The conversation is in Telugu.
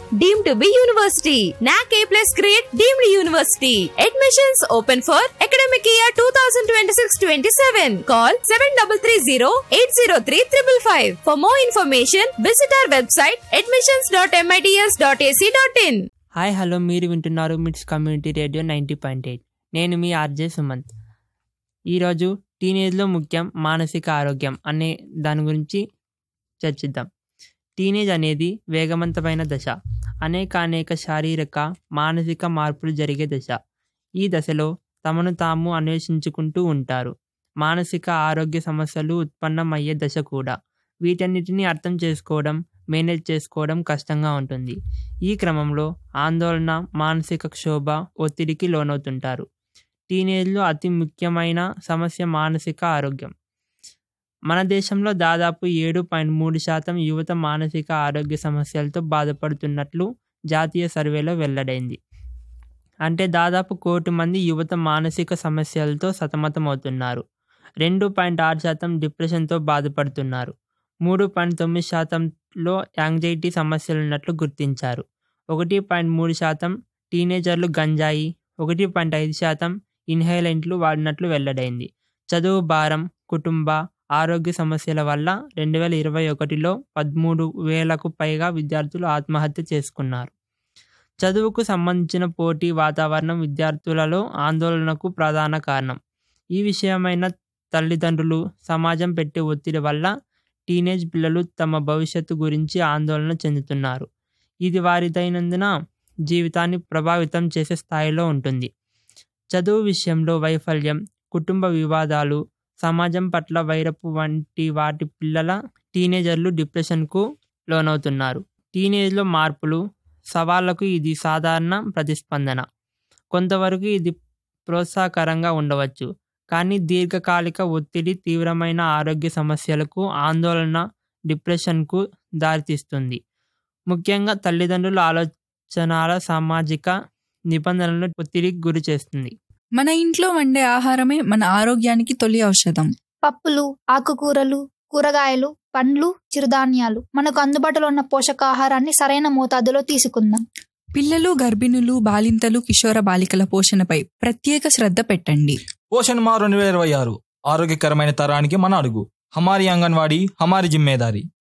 deemed to be university. NAC A plus grade deemed university. Admissions open for academic year 2026-27. Call 7330-803-555. For more information, visit our website admissions.mits.ac.in. Hi hello మీరు వింటున్నారు MITS community radio ninety point eight నేను మీ ఆర్జే సుమంత్ ఈరోజు టీనేజ్లో ముఖ్యం మానసిక ఆరోగ్యం అనే దాని గురించి చర్చిద్దాం టీనేజ్ అనేది వేగవంతమైన దశ అనేక అనేక శారీరక మానసిక మార్పులు జరిగే దశ ఈ దశలో తమను తాము అన్వేషించుకుంటూ ఉంటారు మానసిక ఆరోగ్య సమస్యలు ఉత్పన్నమయ్యే దశ కూడా వీటన్నిటిని అర్థం చేసుకోవడం మేనేజ్ చేసుకోవడం కష్టంగా ఉంటుంది ఈ క్రమంలో ఆందోళన మానసిక క్షోభ ఒత్తిడికి లోనవుతుంటారు టీనేజ్లో అతి ముఖ్యమైన సమస్య మానసిక ఆరోగ్యం మన దేశంలో దాదాపు ఏడు పాయింట్ మూడు శాతం యువత మానసిక ఆరోగ్య సమస్యలతో బాధపడుతున్నట్లు జాతీయ సర్వేలో వెల్లడైంది అంటే దాదాపు కోటి మంది యువత మానసిక సమస్యలతో సతమతమవుతున్నారు రెండు పాయింట్ ఆరు శాతం డిప్రెషన్తో బాధపడుతున్నారు మూడు పాయింట్ తొమ్మిది శాతంలో యాంగ్జైటీ సమస్యలు ఉన్నట్లు గుర్తించారు ఒకటి పాయింట్ మూడు శాతం టీనేజర్లు గంజాయి ఒకటి పాయింట్ ఐదు శాతం ఇన్హేలెంట్లు వాడినట్లు వెల్లడైంది చదువు భారం కుటుంబ ఆరోగ్య సమస్యల వల్ల రెండు వేల ఇరవై ఒకటిలో పదమూడు వేలకు పైగా విద్యార్థులు ఆత్మహత్య చేసుకున్నారు చదువుకు సంబంధించిన పోటీ వాతావరణం విద్యార్థులలో ఆందోళనకు ప్రధాన కారణం ఈ విషయమైన తల్లిదండ్రులు సమాజం పెట్టే ఒత్తిడి వల్ల టీనేజ్ పిల్లలు తమ భవిష్యత్తు గురించి ఆందోళన చెందుతున్నారు ఇది వారి దైనందిన జీవితాన్ని ప్రభావితం చేసే స్థాయిలో ఉంటుంది చదువు విషయంలో వైఫల్యం కుటుంబ వివాదాలు సమాజం పట్ల వైరపు వంటి వాటి పిల్లల టీనేజర్లు డిప్రెషన్కు లోనవుతున్నారు టీనేజ్లో మార్పులు సవాళ్లకు ఇది సాధారణ ప్రతిస్పందన కొంతవరకు ఇది ప్రోత్సాహకరంగా ఉండవచ్చు కానీ దీర్ఘకాలిక ఒత్తిడి తీవ్రమైన ఆరోగ్య సమస్యలకు ఆందోళన డిప్రెషన్కు దారితీస్తుంది ముఖ్యంగా తల్లిదండ్రుల ఆలోచనల సామాజిక నిబంధనలను ఒత్తిడికి గురి చేస్తుంది మన ఇంట్లో వండే ఆహారమే మన ఆరోగ్యానికి తొలి ఔషధం పప్పులు ఆకుకూరలు కూరగాయలు పండ్లు చిరుధాన్యాలు మనకు అందుబాటులో ఉన్న పోషకాహారాన్ని సరైన మోతాదులో తీసుకుందాం పిల్లలు గర్భిణులు బాలింతలు కిషోర బాలికల పోషణపై ప్రత్యేక శ్రద్ధ పెట్టండి పోషణ్ మా రెండు వేల ఇరవై ఆరు ఆరోగ్యకరమైన తరానికి మన అడుగు హమారి అంగన్వాడీ హమారి జిమ్మేదారి